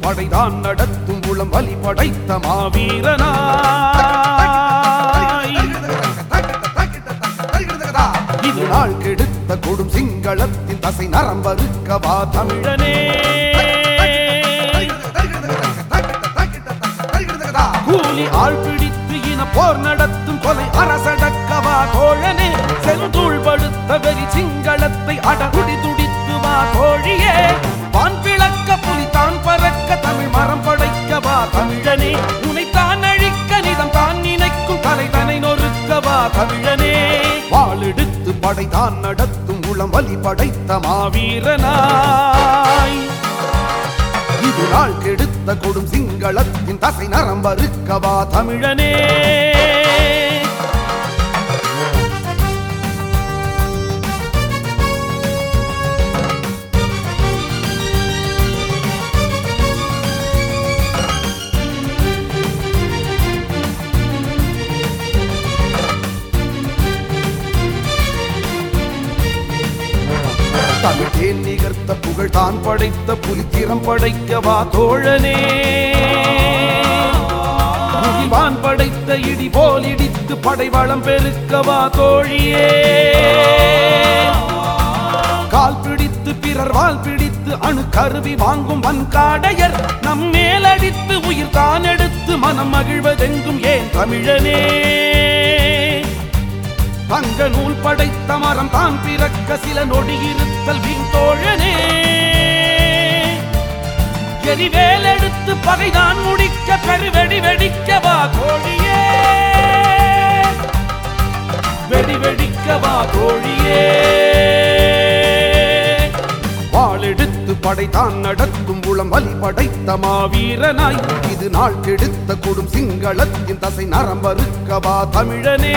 படைதான் நடத்தும் உளம் வழி படைத்த மாவீரனாய் இது நாள் கெடுத்த கொடும் சிங்களத்தின் தசை நரம்பருக்கவா தமிழனே கூலி ஆள் பிடித்து இன போர் நடத்தும் கொலை அரசடக்கவா தோழனே செந்தூள் படுத்த வெறி சிங்களத்தை அடகுடி துடித்து வா தோழியே வான் பிளக்க புலி தான் பறக்க தமிழ் மரம் படைக்கவா தமிழனே உனைத்தான் அழிக்க நிதம் தான் நினைக்கும் கலைதனை நொறுக்கவா தமிழனே வாளெடுத்து படைதான் நடத்தும் உளம் வழி படைத்த மாவீரனாய் இது நாள் கெடுத்த கொடும் சிங்களத்தின் தசை நரம்பருக்கவா தமிழனே தமிழ் தேன் நிகர்த்த புகழ் தான் படைத்த புலித்திரம் படைக்கவா தோழனே புலிவான் படைத்த இடி போல் இடித்து படைவளம் பெருக்கவா தோழியே கால் பிடித்து பிறர் வால் பிடித்து அணு கருவி வாங்கும் வன்காடையர் நம் மேலடித்து உயிர் தான் எடுத்து மனம் மகிழ்வதெங்கும் ஏன் தமிழனே தங்க நூல் படைத்த மரம் தான் பிறக்க சில நொடி இருத்தல் வீண் தோழனே எரிவேல் எடுத்து பகைதான் முடிக்க பெருவெடி வெடிக்கவா தோழியே வெடி வெடிக்கவா தோழியே வாளெடுத்து படைதான் நடத்தும் உளம் வலி படைத்த மாவீரனாய் இது நாள் கெடுத்த கொடும் சிங்களத்தின் தசை நரம்பருக்கவா தமிழனே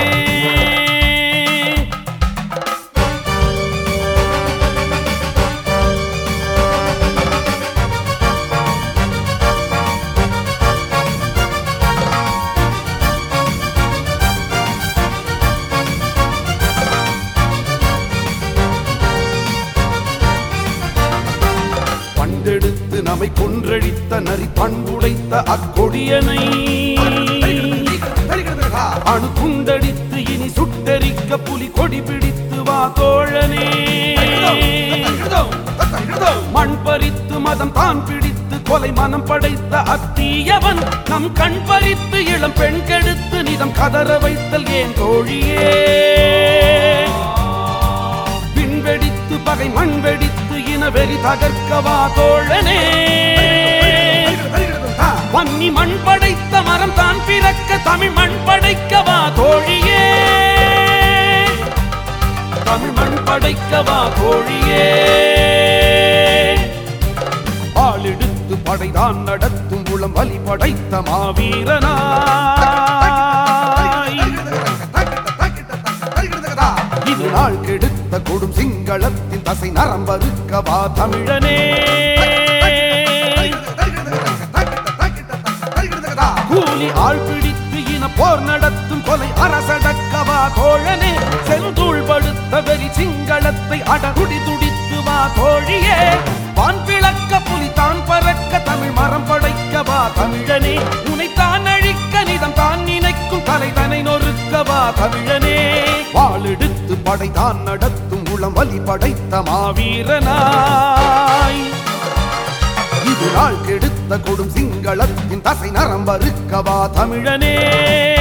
பண்டெடுத்து நம்மை கொன்றழித்த நரி பண்புடைத்த அக்கொடியனை அணு குண்டடித்து இனி சுட்டரிக்க புலி கொடி பிடித்து வா தோழனே மண் பறித்து மதம் தான் பிடித்து கொலை மனம் படைத்த அத்தீயவன் நம் கண் பறித்து இளம் பெண் கெடுத்து நிதம் கதற வைத்தல் ஏன் தோழியே பின் வெடித்து பகை மண் வெடித்து இன வெறி தகர்க்கவா தோழனே வன்னி மண் படைத்த மரம் தான் பிறக்க தமிழ் மண் படைக்கவா தோழியே தமிழ் மண் படைக்கவா தோழியே ஆளெடுத்து படைதான் நடத்தும் உளம் வழி படைத்த மாவீரனாய் இது நாள் கெடுத்த கொடும் சிங்களத்தின் தசை நரம்பருக்கவா தமிழனே கூலி ஆள் பிடித்து இன போர் நடத்தும் கொலை அரசடக்கவா தோழனே செந்தூள் படுத்த வெறி சிங்களத்தை அடகுடி துடித்து வா தோழியே வான் பிளக்க புலி தான் பறக்க தமிழ் மரம் படைக்கவா தமிழனே உனைத்தான் அழிக்க நிதம் தான் நினைக்கும் கலைதனை நொறுக்கவா தமிழனே வாளெடுத்து படைதான் நடத்தும் உளம் வழி படைத்த மாவீரனாய் இது நாள் கெடுத்த கொடும் சிங்களத்தின் தசை நரம்பருக்கவா தமிழனே